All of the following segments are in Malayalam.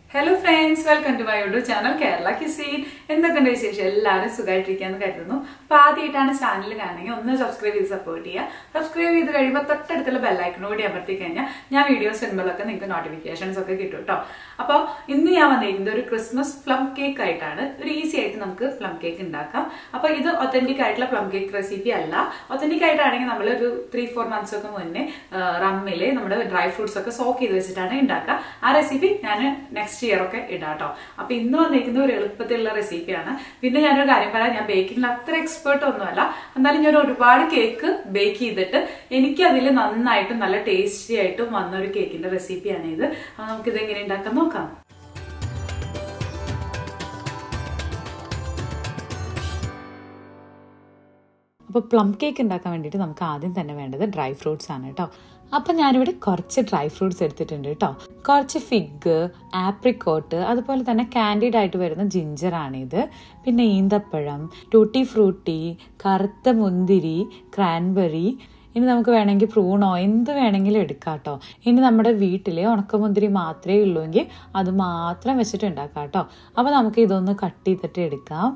hello friends welcome to my YouTube channel Kerala cuisine എന്തൊക്കെയുണ്ട് വിശേഷം എല്ലാവരും സുഖമായിട്ടിരിക്കാന്ന് കരുതുന്നു അപ്പൊ ആദ്യമായിട്ടാണ് ചാനൽ കാണുമെങ്കിൽ ഒന്ന് സബ്സ്ക്രൈബ് ചെയ്ത് സപ്പോർട്ട് ചെയ്യുക സബ്സ്ക്രൈബ് ചെയ്ത് കഴിയുമ്പോൾ തൊട്ടടുത്തുള്ള ബെല്ലൈക്കൺ കൂടി അമർത്തി കഴിഞ്ഞാൽ ഞാൻ വീഡിയോസ് ഇടുമ്പോഴൊക്കെ നിങ്ങൾക്ക് നോട്ടിഫിക്കേഷൻസ് ഒക്കെ കിട്ടും കേട്ടോ അപ്പോൾ ഇന്ന് ഞാൻ വന്നിരിക്കുന്നത് ഒരു ക്രിസ്മസ് പ്ലം കേക്ക് ആയിട്ടാണ് ഒരു ഈസി ആയിട്ട് നമുക്ക് പ്ലം കേക്ക് ഉണ്ടാക്കാം അപ്പോൾ ഇത് ഒത്തന്റിക് ആയിട്ടുള്ള പ്ലം കേക്ക് റെസിപ്പി അല്ല ഒത്തന്റിക് ആയിട്ടാണെങ്കിൽ നമ്മൾ ഒരു ത്രീ ഫോർ മന്ത്സ് ഒക്കെ മുന്നേ റമ്മില് നമ്മുടെ ഡ്രൈ ഫ്രൂട്ട്സ് ഒക്കെ സോക്ക് ചെയ്ത് വെച്ചിട്ടാണ് ഉണ്ടാക്കുക ആ റെസിപ്പി ഞാൻ നെക്സ്റ്റ് ഇയർ ഒക്കെ ഇടാം കേട്ടോ അപ്പൊ ഇന്ന് വന്നിരിക്കുന്ന ഒരു എളുപ്പത്തിലുള്ള റെസിപ്പിയാണ് പിന്നെ ഞാനൊരു കാര്യം പറയാം ഞാൻ ബേക്കിംഗിൽ അത്ര എക്സ്പേർട്ട് ഒന്നുമല്ല എന്നാലും ഞാൻ ഒരുപാട് കേക്ക് ബേക്ക് ചെയ്തിട്ട് എനിക്ക് അതിൽ നന്നായിട്ടും നല്ല ടേസ്റ്റി ആയിട്ടും വന്ന ഒരു കേക്കിന്റെ റെസിപ്പിയാണ് ഇത് അപ്പൊ നമുക്ക് ഇത് എങ്ങനെ ഉണ്ടാക്കാൻ നോക്കാം അപ്പോൾ പ്ലം കേക്ക് ഉണ്ടാക്കാൻ വേണ്ടിയിട്ട് നമുക്ക് ആദ്യം തന്നെ വേണ്ടത് ഡ്രൈ ഫ്രൂട്ട്സ് ആണ് കേട്ടോ അപ്പം ഞാനിവിടെ കുറച്ച് ഡ്രൈ ഫ്രൂട്ട്സ് എടുത്തിട്ടുണ്ട് കേട്ടോ കുറച്ച് ഫിഗ് ആപ്രിക്കോട്ട് അതുപോലെ തന്നെ കാൻഡിഡ് ആയിട്ട് വരുന്ന ജിഞ്ചറാണിത് പിന്നെ ഈന്തപ്പഴം ടൂട്ടി ഫ്രൂട്ടി കറുത്ത മുന്തിരി ക്രാൻബെറി ഇനി നമുക്ക് വേണമെങ്കിൽ പ്രൂണോ എന്ത് വേണമെങ്കിലും എടുക്കാം കേട്ടോ ഇനി നമ്മുടെ വീട്ടിൽ ഉണക്കമുന്തിരി മാത്രമേ ഉള്ളൂവെങ്കിൽ അത് മാത്രം വെച്ചിട്ട് ഉണ്ടാക്കാം കേട്ടോ അപ്പോൾ നമുക്ക് ഇതൊന്ന് കട്ട് ചെയ്തിട്ട് എടുക്കാം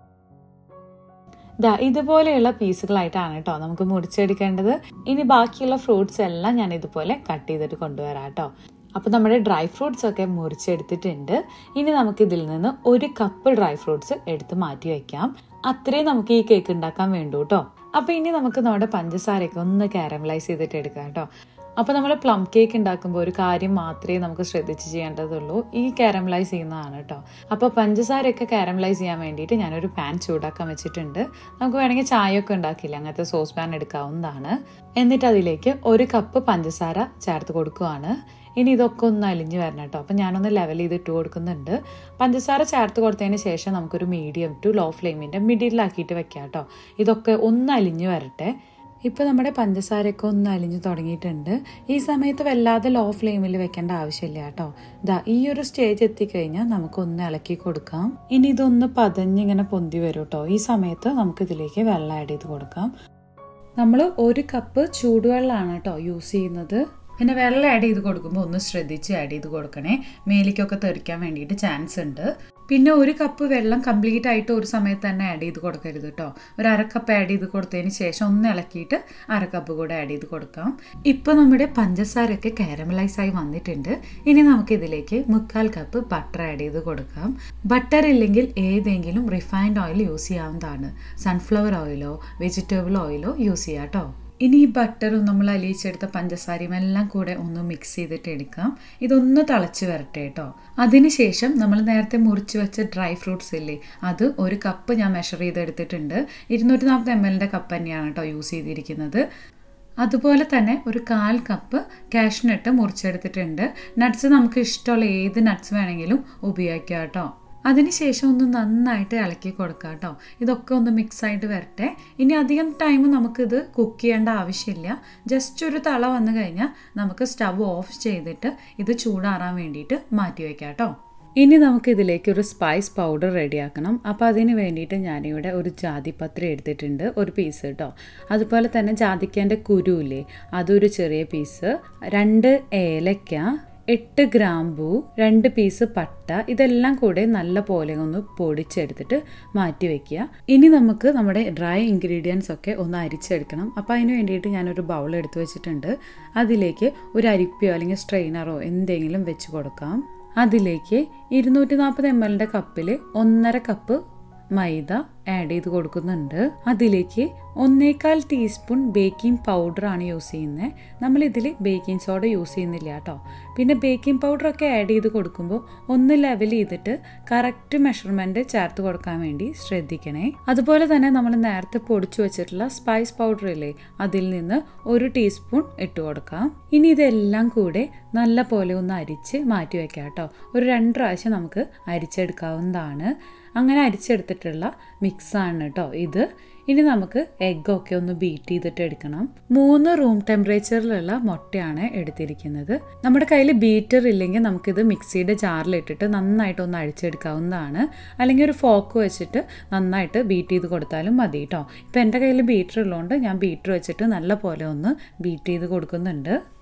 ദാ ഇതുപോലെയുള്ള പീസുകളായിട്ടാണ് കേട്ടോ നമുക്ക് മുറിച്ചെടുക്കേണ്ടത് ഇനി ബാക്കിയുള്ള ഫ്രൂട്ട്സ് എല്ലാം ഞാൻ ഇതുപോലെ കട്ട് ചെയ്തിട്ട് കൊണ്ടുവരാം കേട്ടോ അപ്പോൾ നമ്മുടെ ഡ്രൈ ഫ്രൂട്ട്സ് ഒക്കെ മുറിച്ചെടുത്തിട്ടുണ്ട് ഇനി നമുക്ക് ഇതിൽ നിന്ന് ഒരു കപ്പ് ഡ്രൈ ഫ്രൂട്ട്സ് എടുത്ത് മാറ്റി വെക്കാം അത്രയും നമുക്ക് ഈ കേക്ക് ഉണ്ടാക്കാൻ വേണ്ടു കേട്ടോ അപ്പോൾ ഇനി നമുക്ക് നമ്മുടെ പഞ്ചസാരയൊക്കെ ഒന്ന് കാരമലൈസ് ചെയ്തിട്ട് എടുക്കാം കേട്ടോ അപ്പോൾ നമ്മൾ പ്ലം കേക്ക് ഉണ്ടാക്കുമ്പോൾ ഒരു കാര്യം മാത്രമേ നമുക്ക് ശ്രദ്ധിച്ച് ചെയ്യേണ്ടതുള്ളൂ ഈ കാരമലൈസ് ചെയ്യുന്നതാണ് കേട്ടോ അപ്പോൾ പഞ്ചസാരയൊക്കെ കാരമലൈസ് ചെയ്യാൻ വേണ്ടിയിട്ട് ഞാനൊരു പാൻ ചൂടാക്കാൻ വെച്ചിട്ടുണ്ട് നമുക്ക് വേണമെങ്കിൽ ചായയൊക്കെ ഉണ്ടാക്കില്ല അങ്ങനത്തെ സോസ് പാൻ എടുക്കാവുന്നതാണ് എന്നിട്ട് അതിലേക്ക് ഒരു കപ്പ് പഞ്ചസാര ചേർത്ത് കൊടുക്കുകയാണ് ഇനി ഇതൊക്കെ ഒന്ന് അലിഞ്ഞ് വരണം കേട്ടോ അപ്പം ഞാനൊന്ന് ലെവൽ ചെയ്ത് ഇട്ട് കൊടുക്കുന്നുണ്ട് പഞ്ചസാര ചേർത്ത് കൊടുത്തതിന് ശേഷം നമുക്കൊരു മീഡിയം ടു ലോ ഫ്ലെയിമിൻ്റെ മിഡിലാക്കിയിട്ട് വെക്കാം കേട്ടോ ഇതൊക്കെ ഒന്ന് അലിഞ്ഞ് വരട്ടെ ഇപ്പോൾ നമ്മുടെ പഞ്ചസാരയൊക്കെ ഒന്ന് അലിഞ്ഞു തുടങ്ങിയിട്ടുണ്ട് ഈ സമയത്ത് വല്ലാതെ ലോ ഫ്ലെയിമിൽ വെക്കേണ്ട ആവശ്യമില്ല കേട്ടോ ദാ ഈ ഒരു സ്റ്റേജ് എത്തിക്കഴിഞ്ഞാൽ നമുക്കൊന്ന് ഇളക്കി കൊടുക്കാം ഇനി ഇതൊന്ന് പതഞ്ഞിങ്ങനെ പൊന്തി വരും കേട്ടോ ഈ സമയത്ത് നമുക്ക് ഇതിലേക്ക് വെള്ളം ആഡ് ചെയ്ത് കൊടുക്കാം നമ്മൾ ഒരു കപ്പ് ചൂടുവെള്ളമാണ് കേട്ടോ യൂസ് ചെയ്യുന്നത് പിന്നെ വെള്ളം ആഡ് ചെയ്ത് കൊടുക്കുമ്പോൾ ഒന്ന് ശ്രദ്ധിച്ച് ആഡ് ചെയ്ത് കൊടുക്കണേ മേലിക്കൊക്കെ തെറിക്കാൻ വേണ്ടിയിട്ട് ചാൻസ് ഉണ്ട് പിന്നെ ഒരു കപ്പ് വെള്ളം കംപ്ലീറ്റ് ആയിട്ട് ഒരു സമയത്ത് തന്നെ ആഡ് ചെയ്ത് കൊടുക്കരുത് കേട്ടോ ഒരു അര കപ്പ് ആഡ് ചെയ്ത് കൊടുത്തതിന് ശേഷം ഒന്ന് ഇളക്കിയിട്ട് അര കപ്പ് കൂടെ ആഡ് ചെയ്ത് കൊടുക്കാം ഇപ്പോൾ നമ്മുടെ പഞ്ചസാരയൊക്കെ കാരമലൈസ് ആയി വന്നിട്ടുണ്ട് ഇനി നമുക്ക് ഇതിലേക്ക് മുക്കാൽ കപ്പ് ബട്ടർ ആഡ് ചെയ്ത് കൊടുക്കാം ബട്ടർ ഇല്ലെങ്കിൽ ഏതെങ്കിലും റിഫൈൻഡ് ഓയിൽ യൂസ് ചെയ്യാവുന്നതാണ് സൺഫ്ലവർ ഓയിലോ വെജിറ്റബിൾ ഓയിലോ യൂസ് ചെയ്യാം കേട്ടോ ഇനി ഈ ബട്ടറും നമ്മൾ അലിയിച്ചെടുത്ത പഞ്ചസാരയും എല്ലാം കൂടെ ഒന്ന് മിക്സ് ചെയ്തിട്ട് എടുക്കാം ഇതൊന്ന് തിളച്ച് വരട്ടെ കേട്ടോ അതിനുശേഷം നമ്മൾ നേരത്തെ മുറിച്ച് വെച്ച ഡ്രൈ ഫ്രൂട്ട്സ് ഇല്ലേ അത് ഒരു കപ്പ് ഞാൻ മെഷർ ചെയ്തെടുത്തിട്ടുണ്ട് ഇരുന്നൂറ്റി നാൽപ്പത് എം എല്ലിൻ്റെ കപ്പ് തന്നെയാണ് കേട്ടോ യൂസ് ചെയ്തിരിക്കുന്നത് അതുപോലെ തന്നെ ഒരു കാൽ കപ്പ് കാഷ്നട്ട് മുറിച്ചെടുത്തിട്ടുണ്ട് നട്ട്സ് നമുക്ക് ഇഷ്ടമുള്ള ഏത് നട്ട്സ് വേണമെങ്കിലും ഉപയോഗിക്കാം കേട്ടോ അതിനുശേഷം ഒന്ന് നന്നായിട്ട് ഇളക്കി കൊടുക്കുക കേട്ടോ ഇതൊക്കെ ഒന്ന് മിക്സ് ആയിട്ട് വരട്ടെ ഇനി അധികം ടൈം നമുക്കിത് കുക്ക് ചെയ്യേണ്ട ആവശ്യമില്ല ജസ്റ്റ് ഒരു തള വന്നു കഴിഞ്ഞാൽ നമുക്ക് സ്റ്റവ് ഓഫ് ചെയ്തിട്ട് ഇത് ചൂടാറാൻ വേണ്ടിയിട്ട് മാറ്റി വയ്ക്കാം കേട്ടോ ഇനി നമുക്ക് ഇതിലേക്ക് ഒരു സ്പൈസ് പൗഡർ റെഡിയാക്കണം അപ്പോൾ അതിന് വേണ്ടിയിട്ട് ഞാനിവിടെ ഒരു ജാതിപത്രി എടുത്തിട്ടുണ്ട് ഒരു പീസ് കേട്ടോ അതുപോലെ തന്നെ ജാതിക്കേൻ്റെ കുരുവില്ലേ അതൊരു ചെറിയ പീസ് രണ്ട് ഏലക്ക എട്ട് ഗ്രാമ്പു രണ്ട് പീസ് പട്ട ഇതെല്ലാം കൂടെ നല്ല പോലെ ഒന്ന് പൊടിച്ചെടുത്തിട്ട് മാറ്റി വെക്കുക ഇനി നമുക്ക് നമ്മുടെ ഡ്രൈ ഇൻഗ്രീഡിയൻസ് ഒക്കെ ഒന്ന് അരിച്ചെടുക്കണം അപ്പോൾ അതിന് വേണ്ടിയിട്ട് ഞാനൊരു ബൗൾ എടുത്ത് വെച്ചിട്ടുണ്ട് അതിലേക്ക് ഒരു അരിപ്പയോ അല്ലെങ്കിൽ സ്ട്രെയിനറോ എന്തെങ്കിലും വെച്ച് കൊടുക്കാം അതിലേക്ക് ഇരുന്നൂറ്റി നാൽപ്പത് എം എല്ലിൻ്റെ കപ്പിൽ ഒന്നര കപ്പ് മൈദ ആഡ് ചെയ്ത് കൊടുക്കുന്നുണ്ട് അതിലേക്ക് ഒന്നേകാൽ ടീസ്പൂൺ ബേക്കിംഗ് പൗഡറാണ് യൂസ് ചെയ്യുന്നത് നമ്മളിതിൽ ബേക്കിംഗ് സോഡ യൂസ് ചെയ്യുന്നില്ല കേട്ടോ പിന്നെ ബേക്കിംഗ് പൗഡറൊക്കെ ആഡ് ചെയ്ത് കൊടുക്കുമ്പോൾ ഒന്ന് ലെവൽ ചെയ്തിട്ട് കറക്റ്റ് മെഷർമെൻറ്റ് ചേർത്ത് കൊടുക്കാൻ വേണ്ടി ശ്രദ്ധിക്കണേ അതുപോലെ തന്നെ നമ്മൾ നേരത്തെ പൊടിച്ചു വെച്ചിട്ടുള്ള സ്പൈസ് പൗഡർ ഇല്ലേ അതിൽ നിന്ന് ഒരു ടീസ്പൂൺ ഇട്ട് കൊടുക്കാം ഇനി ഇതെല്ലാം കൂടെ നല്ല പോലെ ഒന്ന് അരിച്ച് മാറ്റി വെക്കാം കേട്ടോ ഒരു രണ്ട് പ്രാവശ്യം നമുക്ക് അരിച്ചെടുക്കാവുന്നതാണ് അങ്ങനെ അരിച്ചെടുത്തിട്ടുള്ള മിക്സാണ് കേട്ടോ ഇത് ഇനി നമുക്ക് എഗ്ഗൊക്കെ ഒന്ന് ബീറ്റ് ചെയ്തിട്ട് എടുക്കണം മൂന്ന് റൂം ടെമ്പറേച്ചറിലുള്ള മുട്ടയാണ് എടുത്തിരിക്കുന്നത് നമ്മുടെ കയ്യിൽ ബീറ്റർ ഇല്ലെങ്കിൽ നമുക്കിത് മിക്സിയുടെ ജാറിലിട്ടിട്ട് നന്നായിട്ട് ഒന്ന് അഴിച്ചെടുക്കാവുന്നതാണ് അല്ലെങ്കിൽ ഒരു ഫോക്ക് വെച്ചിട്ട് നന്നായിട്ട് ബീറ്റ് ചെയ്ത് കൊടുത്താലും മതി കേട്ടോ ഇപ്പം എൻ്റെ കയ്യിൽ ബീറ്റർ ഉള്ളതുകൊണ്ട് ഞാൻ ബീറ്റർ വെച്ചിട്ട് നല്ല പോലെ ഒന്ന് ബീറ്റ് ചെയ്ത് കൊടുക്കുന്നുണ്ട്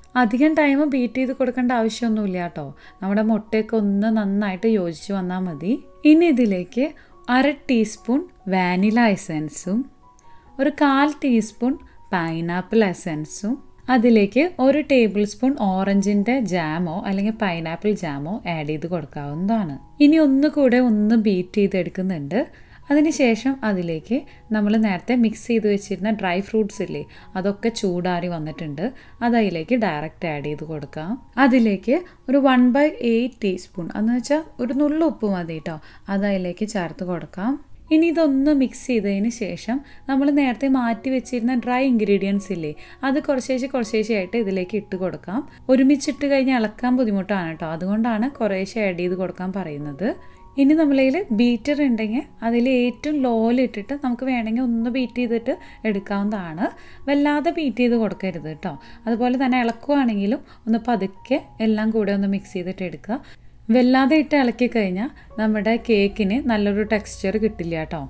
അധികം ടൈം ബീറ്റ് ചെയ്ത് കൊടുക്കേണ്ട ആവശ്യമൊന്നുമില്ല കേട്ടോ നമ്മുടെ മുട്ടയൊക്കെ ഒന്ന് നന്നായിട്ട് യോജിച്ച് വന്നാൽ മതി ഇനി ഇതിലേക്ക് അര ടീസ്പൂൺ വാനില എസൻസും ഒരു കാൽ ടീസ്പൂൺ പൈനാപ്പിൾ എസൻസും അതിലേക്ക് ഒരു ടേബിൾ സ്പൂൺ ഓറഞ്ചിൻ്റെ ജാമോ അല്ലെങ്കിൽ പൈനാപ്പിൾ ജാമോ ആഡ് ചെയ്ത് കൊടുക്കാവുന്നതാണ് ഇനി ഒന്നുകൂടെ ഒന്ന് ബീറ്റ് ചെയ്തെടുക്കുന്നുണ്ട് അതിനുശേഷം അതിലേക്ക് നമ്മൾ നേരത്തെ മിക്സ് ചെയ്ത് വെച്ചിരുന്ന ഡ്രൈ ഫ്രൂട്ട്സ് ഇല്ലേ അതൊക്കെ ചൂടാറി വന്നിട്ടുണ്ട് അത് അതിലേക്ക് ഡയറക്റ്റ് ആഡ് ചെയ്ത് കൊടുക്കാം അതിലേക്ക് ഒരു വൺ ബൈ എയ്റ്റ് ടീസ്പൂൺ എന്ന് വെച്ചാൽ ഒരു നുള്ളു ഉപ്പ് മതി കേട്ടോ അത് അതിലേക്ക് ചേർത്ത് കൊടുക്കാം ഇനി ഇതൊന്ന് മിക്സ് ചെയ്തതിന് ശേഷം നമ്മൾ നേരത്തെ മാറ്റി വെച്ചിരുന്ന ഡ്രൈ ഇൻഗ്രീഡിയൻസ് ഇല്ലേ അത് കുറച്ചേശ്ശെ കുറച്ചേശ്ശെ ആയിട്ട് ഇതിലേക്ക് ഇട്ട് കൊടുക്കാം ഒരുമിച്ചിട്ട് കഴിഞ്ഞാൽ ഇളക്കാൻ ബുദ്ധിമുട്ടാണ് കേട്ടോ അതുകൊണ്ടാണ് കുറേശ്ശെ ആഡ് ചെയ്ത് കൊടുക്കാൻ പറയുന്നത് ഇനി നമ്മളതിൽ ബീറ്റർ ഉണ്ടെങ്കിൽ അതിൽ ഏറ്റവും ലോയിലിട്ടിട്ട് നമുക്ക് വേണമെങ്കിൽ ഒന്ന് ബീറ്റ് ചെയ്തിട്ട് എടുക്കാവുന്നതാണ് വല്ലാതെ ബീറ്റ് ചെയ്ത് കൊടുക്കരുത് കേട്ടോ അതുപോലെ തന്നെ ഇളക്കുവാണെങ്കിലും ഒന്ന് പതുക്കെ എല്ലാം കൂടെ ഒന്ന് മിക്സ് ചെയ്തിട്ട് എടുക്കുക വല്ലാതെ ഇട്ട് ഇളക്കി കഴിഞ്ഞാൽ നമ്മുടെ കേക്കിന് നല്ലൊരു ടെക്സ്ചർ കിട്ടില്ല കേട്ടോ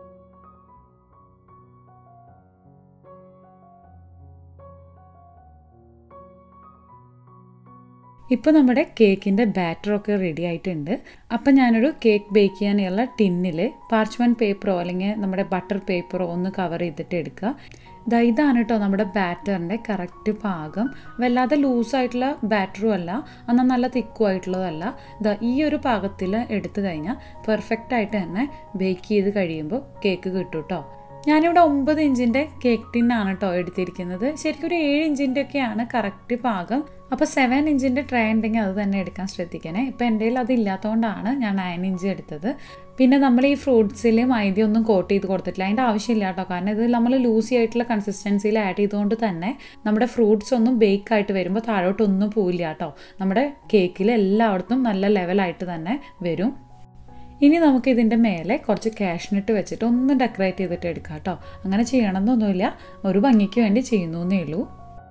ഇപ്പോൾ നമ്മുടെ കേക്കിൻ്റെ ബാറ്ററൊക്കെ റെഡി ആയിട്ടുണ്ട് അപ്പം ഞാനൊരു കേക്ക് ബേക്ക് ചെയ്യാനുള്ള ടിന്നിൽ പാർച്ച്മെൻറ്റ് പേപ്പറോ അല്ലെങ്കിൽ നമ്മുടെ ബട്ടർ പേപ്പറോ ഒന്ന് കവർ ചെയ്തിട്ട് എടുക്കുക ദാ ഇതാണ് കേട്ടോ നമ്മുടെ ബാറ്ററിൻ്റെ കറക്റ്റ് പാകം വല്ലാതെ ലൂസായിട്ടുള്ള ബാറ്ററും അല്ല എന്നാൽ നല്ല തിക്കും ആയിട്ടുള്ളതല്ല ദാ ഈ ഒരു പാകത്തിൽ എടുത്തു കഴിഞ്ഞാൽ പെർഫെക്റ്റ് ആയിട്ട് തന്നെ ബേക്ക് ചെയ്ത് കഴിയുമ്പോൾ കേക്ക് കിട്ടും കേട്ടോ ഞാനിവിടെ ഒമ്പത് ഇഞ്ചിൻ്റെ കേക്ക് ടിന്നാണ് കേട്ടോ എടുത്തിരിക്കുന്നത് ശരിക്കും ഒരു ഏഴ് ഇഞ്ചിൻ്റെ ഒക്കെയാണ് കറക്റ്റ് പാകം അപ്പോൾ സെവൻ ഇഞ്ചിൻ്റെ ട്രേ ഉണ്ടെങ്കിൽ അത് തന്നെ എടുക്കാൻ ശ്രദ്ധിക്കണേ ഇപ്പം എൻ്റെ കയ്യിൽ അത് ഇല്ലാത്തതുകൊണ്ടാണ് ഞാൻ നയൻ ഇഞ്ച് എടുത്തത് പിന്നെ നമ്മൾ ഈ ഫ്രൂട്ട്സിൽ മൈദ ഒന്നും കോട്ട് ചെയ്ത് കൊടുത്തിട്ടില്ല അതിൻ്റെ ആവശ്യമില്ല കേട്ടോ കാരണം ഇത് നമ്മൾ ലൂസി ആയിട്ടുള്ള കൺസിസ്റ്റൻസിയിൽ ആഡ് ചെയ്തുകൊണ്ട് തന്നെ നമ്മുടെ ഫ്രൂട്ട്സ് ഒന്നും ബേക്ക് ആയിട്ട് വരുമ്പോൾ താഴോട്ടൊന്നും പോവില്ല കേട്ടോ നമ്മുടെ കേക്കിൽ എല്ലായിടത്തും നല്ല ലെവലായിട്ട് തന്നെ വരും ഇനി നമുക്ക് ഇതിൻ്റെ മേലെ കുറച്ച് കാഷ്നട്ട് വെച്ചിട്ട് ഒന്ന് ഡെക്കറേറ്റ് ചെയ്തിട്ട് എടുക്കാം കേട്ടോ അങ്ങനെ ചെയ്യണമെന്നൊന്നുമില്ല ഒരു ഭംഗിക്ക് വേണ്ടി ചെയ്യുന്നു എന്നേ ഉള്ളൂ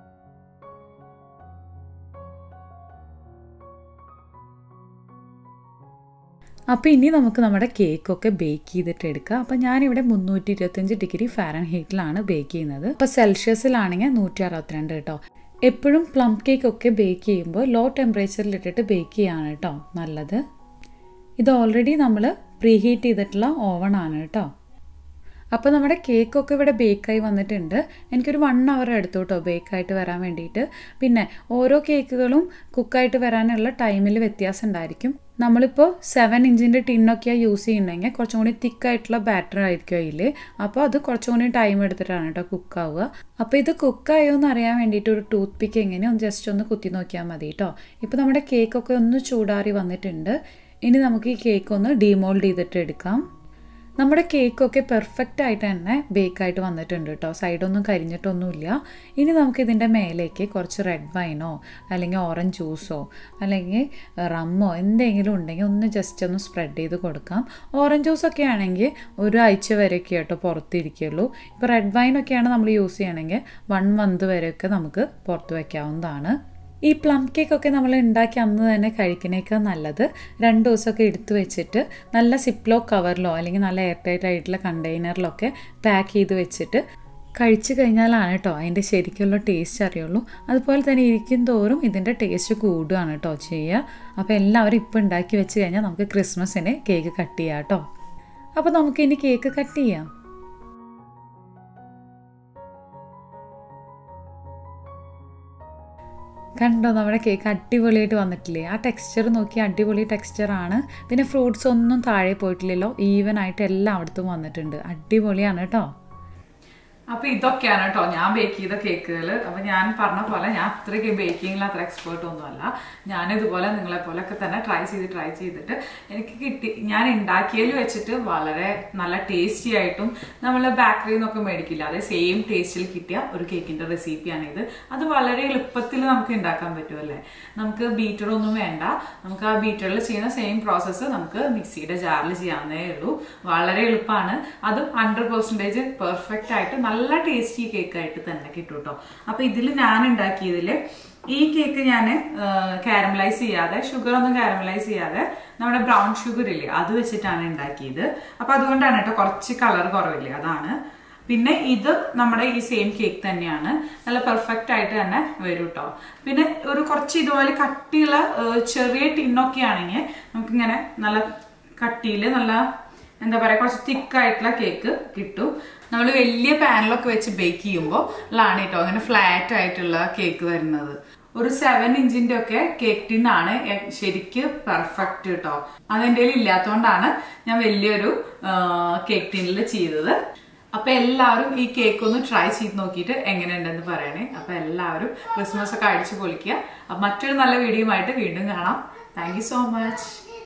അപ്പോൾ ഇനി നമുക്ക് നമ്മുടെ കേക്കൊക്കെ ബേക്ക് ചെയ്തിട്ട് എടുക്കാം അപ്പോൾ ഞാനിവിടെ മുന്നൂറ്റി ഇരുപത്തഞ്ച് ഡിഗ്രി ഫാരൻ ഹീറ്റിലാണ് ബേക്ക് ചെയ്യുന്നത് അപ്പോൾ സെൽഷ്യസിലാണെങ്കിൽ നൂറ്റി അറുപത്തിരണ്ട് കേട്ടോ എപ്പോഴും പ്ലം കേക്ക് ഒക്കെ ബേക്ക് ചെയ്യുമ്പോൾ ലോ ടെമ്പറേച്ചറിൽ ഇട്ടിട്ട് ബേക്ക് ചെയ്യാണ് കേട്ടോ നല്ലത് ഇത് ഓൾറെഡി നമ്മൾ പ്രീ ഹീറ്റ് ചെയ്തിട്ടുള്ള ഓവൺ ആണ് കേട്ടോ അപ്പോൾ നമ്മുടെ കേക്കൊക്കെ ഇവിടെ ബേക്കായി വന്നിട്ടുണ്ട് എനിക്കൊരു വൺ അവർ എടുത്തു കേട്ടോ ബേക്കായിട്ട് വരാൻ വേണ്ടിയിട്ട് പിന്നെ ഓരോ കേക്കുകളും കുക്കായിട്ട് വരാനുള്ള ടൈമിൽ വ്യത്യാസം ഉണ്ടായിരിക്കും നമ്മളിപ്പോൾ സെവൻ ഇഞ്ചിൻ്റെ ടിന്നൊക്കെയാണ് യൂസ് ചെയ്യുന്നതെങ്കിൽ കുറച്ചും കൂടി തിക്കായിട്ടുള്ള ബാറ്റർ ആയിരിക്കും അതിൽ അപ്പോൾ അത് കുറച്ചും കൂടി ടൈം എടുത്തിട്ടാണ് കേട്ടോ കുക്കാവുക അപ്പോൾ ഇത് കുക്കായോ എന്ന് അറിയാൻ വേണ്ടിയിട്ട് ഒരു ടൂത്ത് പിക്ക് എങ്ങനെ ഒന്ന് ജസ്റ്റ് ഒന്ന് കുത്തി നോക്കിയാൽ മതി കേട്ടോ ഇപ്പോൾ നമ്മുടെ കേക്കൊക്കെ ഒന്ന് ചൂടാറി വന്നിട്ടുണ്ട് ഇനി നമുക്ക് ഈ കേക്ക് ഒന്ന് ഡീമോൾഡ് ചെയ്തിട്ട് എടുക്കാം നമ്മുടെ കേക്കൊക്കെ പെർഫെക്റ്റ് ആയിട്ട് തന്നെ ബേക്കായിട്ട് വന്നിട്ടുണ്ട് കേട്ടോ സൈഡൊന്നും കരിഞ്ഞിട്ടൊന്നുമില്ല ഇനി നമുക്ക് ഇതിൻ്റെ മേലേക്ക് കുറച്ച് റെഡ് വൈനോ അല്ലെങ്കിൽ ഓറഞ്ച് ജ്യൂസോ അല്ലെങ്കിൽ റമ്മോ എന്തെങ്കിലും ഉണ്ടെങ്കിൽ ഒന്ന് ജസ്റ്റ് ഒന്ന് സ്പ്രെഡ് ചെയ്ത് കൊടുക്കാം ഓറഞ്ച് ജ്യൂസൊക്കെ ആണെങ്കിൽ ഒരാഴ്ച വരെയൊക്കെ കേട്ടോ പുറത്തിരിക്കുള്ളൂ ഇപ്പോൾ റെഡ് വൈനൊക്കെയാണ് നമ്മൾ യൂസ് ചെയ്യണമെങ്കിൽ വൺ മന്ത് വരെയൊക്കെ നമുക്ക് പുറത്ത് വയ്ക്കാവുന്നതാണ് ഈ പ്ലം കേക്ക് ഒക്കെ നമ്മൾ ഉണ്ടാക്കി അന്ന് തന്നെ കഴിക്കുന്നേക്കാൾ നല്ലത് രണ്ട് ദിവസമൊക്കെ എടുത്തു വെച്ചിട്ട് നല്ല സിപ്ലോ കവറിലോ അല്ലെങ്കിൽ നല്ല എയർ ടൈറ്റ് ആയിട്ടുള്ള കണ്ടെയ്നറിലൊക്കെ പാക്ക് ചെയ്ത് വെച്ചിട്ട് കഴിച്ചു കഴിഞ്ഞാലാണ് കേട്ടോ അതിൻ്റെ ശരിക്കുള്ള ടേസ്റ്റ് അറിയുള്ളൂ അതുപോലെ തന്നെ ഇരിക്കും തോറും ഇതിൻ്റെ ടേസ്റ്റ് കൂടുകയാണ് കേട്ടോ ചെയ്യുക അപ്പോൾ എല്ലാവരും ഇപ്പോൾ ഉണ്ടാക്കി വെച്ച് കഴിഞ്ഞാൽ നമുക്ക് ക്രിസ്മസിന് കേക്ക് കട്ട് ചെയ്യാം കേട്ടോ അപ്പോൾ നമുക്കിനി കേക്ക് കട്ട് ചെയ്യാം കണ്ടോ നമ്മുടെ കേക്ക് അടിപൊളിയായിട്ട് വന്നിട്ടില്ലേ ആ ടെക്സ്ചർ നോക്കി അടിപൊളി ടെക്സ്ചറാണ് പിന്നെ ഫ്രൂട്ട്സ് ഒന്നും താഴെ പോയിട്ടില്ലല്ലോ ഈവൻ ആയിട്ട് എല്ലായിടത്തും വന്നിട്ടുണ്ട് അടിപൊളിയാണ് കേട്ടോ അപ്പൊ ഇതൊക്കെയാണ് കേട്ടോ ഞാൻ ബേക്ക് ചെയ്ത കേക്കുകൾ അപ്പൊ ഞാൻ പറഞ്ഞ പോലെ ഞാൻ അത്രയ്ക്ക് ബേക്കിങ്ങിൽ അത്ര എക്സ്പേർട്ട് ഒന്നുമല്ല ഞാൻ ഇതുപോലെ നിങ്ങളെ പോലൊക്കെ തന്നെ ട്രൈ ചെയ്ത് ട്രൈ ചെയ്തിട്ട് എനിക്ക് കിട്ടി ഞാൻ ഉണ്ടാക്കിയതിൽ വെച്ചിട്ട് വളരെ നല്ല ടേസ്റ്റി ആയിട്ടും നമ്മൾ ബേക്കറിയിൽ നിന്നൊക്കെ മേടിക്കില്ല അതേ സെയിം ടേസ്റ്റിൽ കിട്ടിയ ഒരു കേക്കിന്റെ റെസിപ്പിയാണ് ഇത് അത് വളരെ എളുപ്പത്തിൽ നമുക്ക് ഉണ്ടാക്കാൻ പറ്റുമല്ലേ നമുക്ക് ബീറ്റർ ഒന്നും വേണ്ട നമുക്ക് ആ ബീറ്ററിൽ ചെയ്യുന്ന സെയിം പ്രോസസ്സ് നമുക്ക് മിക്സിയുടെ ജാറിൽ ചെയ്യാവുന്നേ ഉള്ളൂ വളരെ എളുപ്പമാണ് അതും ഹൺഡ്രഡ് പെർസെൻറ്റേജ് പെർഫെക്റ്റ് ആയിട്ട് നല്ല ടേസ്റ്റി കേക്ക് ആയിട്ട് തന്നെ കിട്ടും കേട്ടോ അപ്പൊ ഇതിൽ ഞാൻ ഉണ്ടാക്കിയതിൽ ഈ കേക്ക് ഞാൻ കാരമലൈസ് ചെയ്യാതെ ഷുഗർ ഒന്നും കാരമലൈസ് ചെയ്യാതെ നമ്മുടെ ബ്രൗൺ ഷുഗർ ഇല്ലേ അത് വെച്ചിട്ടാണ് ഉണ്ടാക്കിയത് അപ്പൊ അതുകൊണ്ടാണ് കേട്ടോ കുറച്ച് കളർ കുറവില്ലേ അതാണ് പിന്നെ ഇത് നമ്മുടെ ഈ സെയിം കേക്ക് തന്നെയാണ് നല്ല പെർഫെക്റ്റ് ആയിട്ട് തന്നെ വരും കേട്ടോ പിന്നെ ഒരു കുറച്ച് ഇതുപോലെ കട്ടിയുള്ള ഏഹ്, ചെറിയ ടിന്നൊക്കെ ആണെങ്കിൽ നമുക്കിങ്ങനെ നല്ല കട്ടിയിൽ നല്ല എന്താ പറയുക കുറച്ച് തിക്കായിട്ടുള്ള കേക്ക് കിട്ടും നമ്മൾ വലിയ പാനിലൊക്കെ വെച്ച് ബേക്ക് ചെയ്യുമ്പോൾ ഉള്ളതാണ് കേട്ടോ അങ്ങനെ ഫ്ലാറ്റ് ആയിട്ടുള്ള കേക്ക് വരുന്നത് ഒരു സെവൻ ഇഞ്ചിന്റെ ഒക്കെ കേക്ക് ടിന്നാണ് ശരിക്ക് പെർഫെക്റ്റ് കേട്ടോ അതെന്റെ കയ്യിൽ ഇല്ലാത്തതുകൊണ്ടാണ് ഞാൻ വലിയൊരു കേക്ക് ടിന്നിൽ ചെയ്തത് അപ്പൊ എല്ലാവരും ഈ കേക്ക് ഒന്ന് ട്രൈ ചെയ്ത് നോക്കിയിട്ട് എങ്ങനെയുണ്ടെന്ന് പറയണേ അപ്പൊ എല്ലാവരും ക്രിസ്മസ് ഒക്കെ അടിച്ചു പൊളിക്കുക അപ്പൊ മറ്റൊരു നല്ല വീഡിയോ ആയിട്ട് വീണ്ടും കാണാം താങ്ക് യു സോ മച്ച്